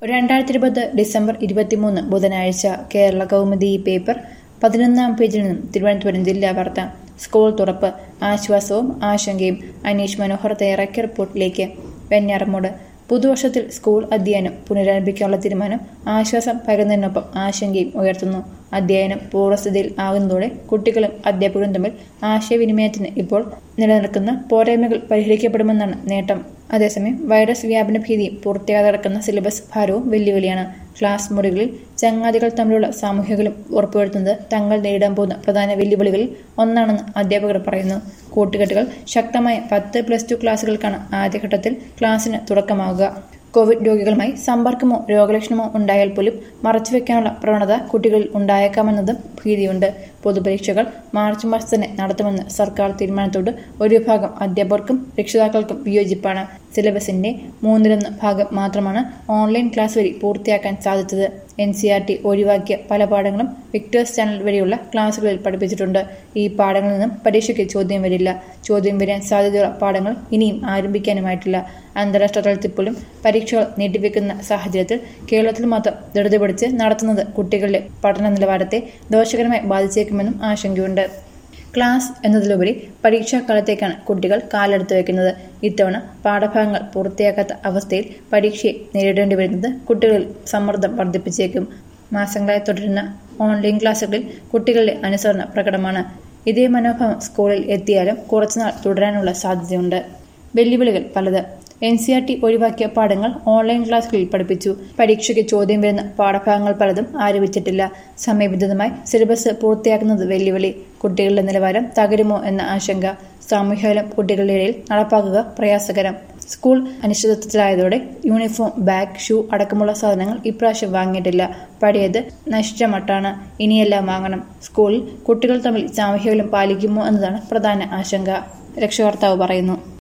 രണ്ടായിരത്തി ഇരുപത് ഡിസംബർ ഇരുപത്തിമൂന്ന് ബുധനാഴ്ച കേരള കൗമുദി പേപ്പർ പതിനൊന്നാം പേജിൽ നിന്നും തിരുവനന്തപുരം ജില്ലാ വാർത്ത സ്കൂൾ തുറപ്പ് ആശ്വാസവും ആശങ്കയും അനീഷ് മനോഹർ തയ്യാറാക്കിയ റിപ്പോർട്ടിലേക്ക് വെഞ്ഞാറമൂട് പുതുവർഷത്തിൽ സ്കൂൾ അധ്യയനം പുനരാരംഭിക്കാനുള്ള തീരുമാനം ആശ്വാസം പകരുന്നതിനൊപ്പം ആശങ്കയും ഉയർത്തുന്നു അധ്യയനം പൂർവ്വസ്ഥിതിയിൽ ആകുന്നതോടെ കുട്ടികളും അധ്യാപകരും തമ്മിൽ ആശയവിനിമയത്തിന് ഇപ്പോൾ നിലനിൽക്കുന്ന പോരായ്മകൾ പരിഹരിക്കപ്പെടുമെന്നാണ് നേട്ടം അതേസമയം വൈറസ് വ്യാപന ഭീതിയും പൂർത്തിയാതെ കിടക്കുന്ന സിലബസ് ഭാരവും വെല്ലുവിളിയാണ് ക്ലാസ് മുറികളിൽ ചങ്ങാതികൾ തമ്മിലുള്ള സാമൂഹികലും ഉറപ്പുവരുത്തുന്നത് തങ്ങൾ നേരിടാൻ പോകുന്ന പ്രധാന വെല്ലുവിളികളിൽ ഒന്നാണെന്ന് അധ്യാപകർ പറയുന്നു കൂട്ടുകെട്ടുകൾ ശക്തമായ പത്ത് പ്ലസ് ടു ക്ലാസുകൾക്കാണ് ആദ്യഘട്ടത്തിൽ ക്ലാസ്സിന് തുടക്കമാകുക കോവിഡ് രോഗികളുമായി സമ്പർക്കമോ രോഗലക്ഷണമോ ഉണ്ടായാൽ പോലും മറച്ചുവെക്കാനുള്ള പ്രവണത കുട്ടികളിൽ ഉണ്ടായേക്കാമെന്നതും ഭീതിയുണ്ട് പൊതുപരീക്ഷകൾ മാർച്ച് മാസം തന്നെ നടത്തുമെന്ന് സർക്കാർ തീരുമാനത്തോട് ഒരു വിഭാഗം അധ്യാപകർക്കും രക്ഷിതാക്കൾക്കും വിയോജിപ്പാണ് സിലബസിന്റെ മൂന്നിലൊന്ന് ഭാഗം മാത്രമാണ് ഓൺലൈൻ ക്ലാസ് വഴി പൂർത്തിയാക്കാൻ സാധിച്ചത് എൻ സി ആർ ടി ഒഴിവാക്കിയ പല പാഠങ്ങളും വിക്ടേഴ്സ് ചാനൽ വഴിയുള്ള ക്ലാസുകളിൽ പഠിപ്പിച്ചിട്ടുണ്ട് ഈ പാഠങ്ങളിൽ നിന്നും പരീക്ഷയ്ക്ക് ചോദ്യം വരില്ല ചോദ്യം വരാൻ സാധ്യതയുള്ള പാഠങ്ങൾ ഇനിയും ആരംഭിക്കാനുമായിട്ടില്ല അന്താരാഷ്ട്ര തലത്തിൽ പോലും പരീക്ഷകൾ നീട്ടിവെക്കുന്ന സാഹചര്യത്തിൽ കേരളത്തിൽ മാത്രം ധൃതി പിടിച്ച് നടത്തുന്നത് കുട്ടികളുടെ പഠന നിലവാരത്തെ ദോഷകരമായി ബാധിച്ചേക്കുമെന്നും ആശങ്കയുണ്ട് ക്ലാസ് എന്നതിലുപരി പരീക്ഷാക്കാലത്തേക്കാണ് കുട്ടികൾ കാലെടുത്ത് വയ്ക്കുന്നത് ഇത്തവണ പാഠഭാഗങ്ങൾ പൂർത്തിയാക്കാത്ത അവസ്ഥയിൽ പരീക്ഷയെ നേരിടേണ്ടി വരുന്നത് കുട്ടികളിൽ സമ്മർദ്ദം വർദ്ധിപ്പിച്ചേക്കും മാസങ്ങളായി തുടരുന്ന ഓൺലൈൻ ക്ലാസുകളിൽ കുട്ടികളുടെ അനുസരണ പ്രകടമാണ് ഇതേ മനോഭാവം സ്കൂളിൽ എത്തിയാലും കുറച്ചുനാൾ തുടരാനുള്ള സാധ്യതയുണ്ട് വെല്ലുവിളികൾ പലത് എൻ സി ആർ ടി ഒഴിവാക്കിയ പാഠങ്ങൾ ഓൺലൈൻ ക്ലാസുകളിൽ പഠിപ്പിച്ചു പരീക്ഷയ്ക്ക് ചോദ്യം വരുന്ന പാഠഭാഗങ്ങൾ പലതും ആരംഭിച്ചിട്ടില്ല സമയബന്ധിതമായി സിലബസ് പൂർത്തിയാക്കുന്നത് വെല്ലുവിളി കുട്ടികളുടെ നിലവാരം തകരുമോ എന്ന ആശങ്ക സാമൂഹ്യലം കുട്ടികളുടെ ഇടയിൽ നടപ്പാക്കുക പ്രയാസകരം സ്കൂൾ അനിശ്ചിതത്വത്തിലായതോടെ യൂണിഫോം ബാഗ് ഷൂ അടക്കമുള്ള സാധനങ്ങൾ ഇപ്രാവശ്യം വാങ്ങിയിട്ടില്ല പഴയത് നശിച്ച മട്ടാണ് ഇനിയെല്ലാം വാങ്ങണം സ്കൂളിൽ കുട്ടികൾ തമ്മിൽ സാമൂഹ്യലം പാലിക്കുമോ എന്നതാണ് പ്രധാന ആശങ്ക രക്ഷകർത്താവ് പറയുന്നു